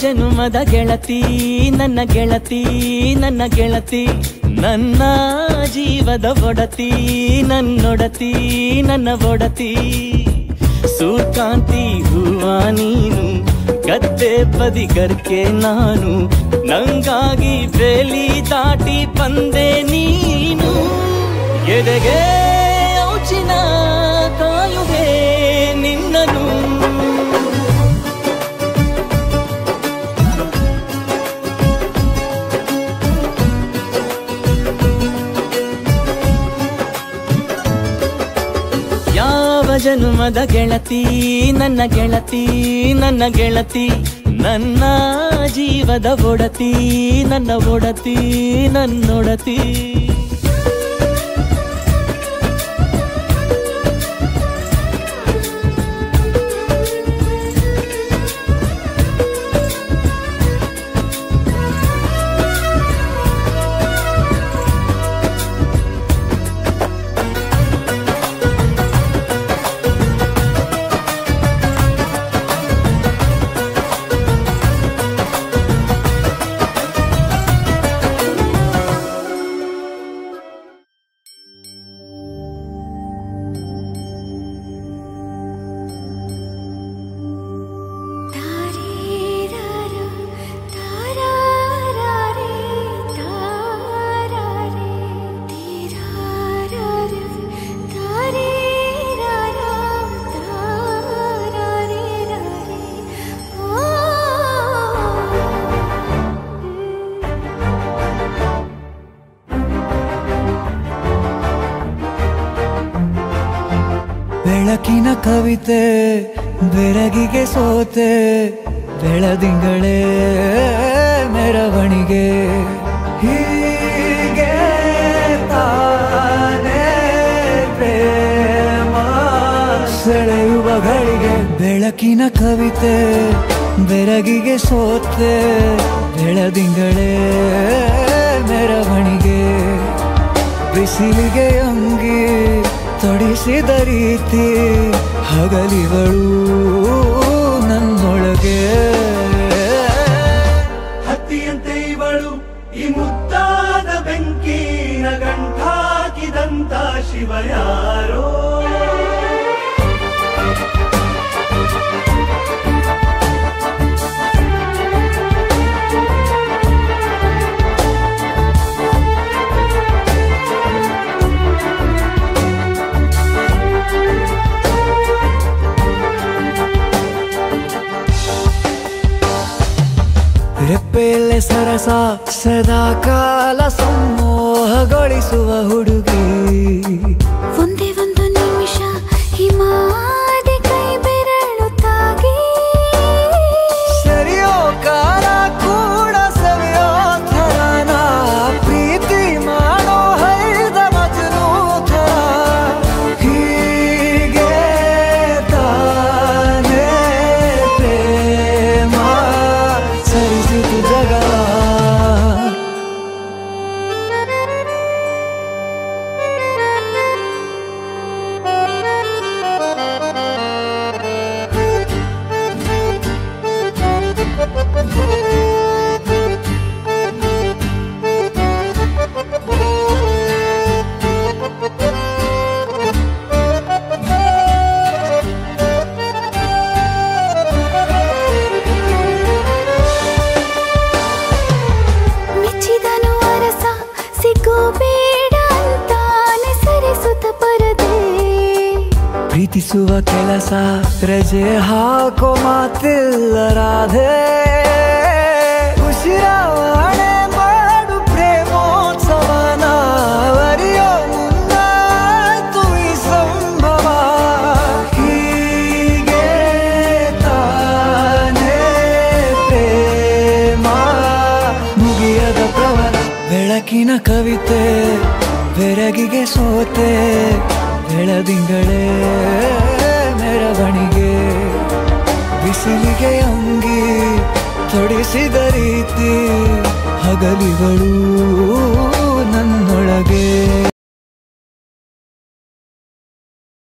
ಜನುಮದ ಗೆಳತಿ ನನ್ನ ಗೆಳತಿ ನನ್ನ ಗೆಳತಿ ನನ್ನ ಜೀವದ ಒಡತಿ ನನ್ನೊಡತಿ ನನ್ನ ಒಡತಿ ಸೂರ್ಕಾಂತಿ ಹೂವ ನೀನು ಗದ್ದೆ ಬದಿಗರ್ಕೆ ನಾನು ನಂಗಾಗಿ ಬೇಲಿ ದಾಟಿ ಬಂದೆ ನೀನು ಎದೆಗೆ ಔಚಿನ ಕಾಯುವೆ ನಿನ್ನನು ಯಾವ ಜನುಮದ ಗೆಳತಿ ನನ್ನ ಗೆಳತಿ ನನ್ನ ಗೆಳತಿ ನನ್ನ ಜೀವದ ಒಡತಿ ನನ್ನ ಒಡತಿ ನನ್ನೊಡತಿ ಬೆಳಕಿನ ಕವಿತೆ ಬೆರಗಿಗೆ ಸೋತೆ ಬೆಳದಿಂಗಳೇ ಮೆರವಣಿಗೆ ಹೀಗೆ ತಾನೇ ಪ್ರೇಮ ಸೆಳೆಯುವ ಗಳಿಗೆ ಬೆಳಕಿನ ಕವಿತೆ ಬೆರಗಿಗೆ ಸೋತೆ ಬೆಳದಿಂಗಳೇ ಮೆರವಣಿಗೆ ಬಿಸಿಲಿಗೆ ಅಂಗಿ ತೊಡಿಸಿದ ರೀತಿ ಹಗಲಿಗಳು ನನ್ನೊಳಗೆ ಹತ್ತಿಯಂತೆ ಇವಳು ಈ ಮುದ್ದಾದ ಬೆಂಕಿನ ಗಂಟಾಕಿದಂತ ಶಿವ ಯಾರೋ ರೆಪ್ಪೆಯಲ್ಲೇ ಸರಸ ಸದಾ ಕಾಲ ಸಮೋಹಗೊಳಿಸುವ ಹುಡುಗಿ ಒಂದೇ ಒಂದು ನಿಮಿಷ ಹಿಮಾದಿ ಕೈ ಬೆರಳು ತಾಗಿ ಸರಿಯೋ ಕಾಲ ಕೂಡ ಸವಿಯೋ ಥರನ ಪ್ರೀತಿ ಮಾಡೋ ಹೈದ ಮಜನು ಥರ ಹೀಗೆ ತಾನೇ ಪ್ರೇಮ ಸರಿಸಿತು ಜಗ ಮೆಚ್ಚಿದನು ಅರಸ ಸಿಗೋ ಬೇಡ ಅಂತಾನೆ ಸರಿಸುತ್ತ ಪರದೆ ಪ್ರೀತಿಸುವ ಕೆಲಸ ರಜೆ ಹಾಕೋ ಮಾತಿಲ್ಲ ರಾಧೆ ಉಸಿರಾವಣೆ ಮಾಡು ಪ್ರೇಮೋತ್ಸವನ ಅರಿಯೋ ಮುನ್ನಾಯ್ತು ಈ ಸಂಭವ ಹೀಗೆ ತಾನೇ ಪ್ರೇಮ ಮುಗಿಯದ ಪ್ರವರ ಬೆಳಕಿನ ಕವಿತೆ ಬೆರಗಿಗೆ ಸೋತೆ ಬೆಳದಿಂಗಳೇ ಮೆರವಣಿಗೆ ಬಿಸಿಲಿಗೆ ಅಂಗಿ ತೊಡಿಸಿದ ರೀತಿ ಹಗಲಿಗಳು ನನ್ನೊಳಗೆ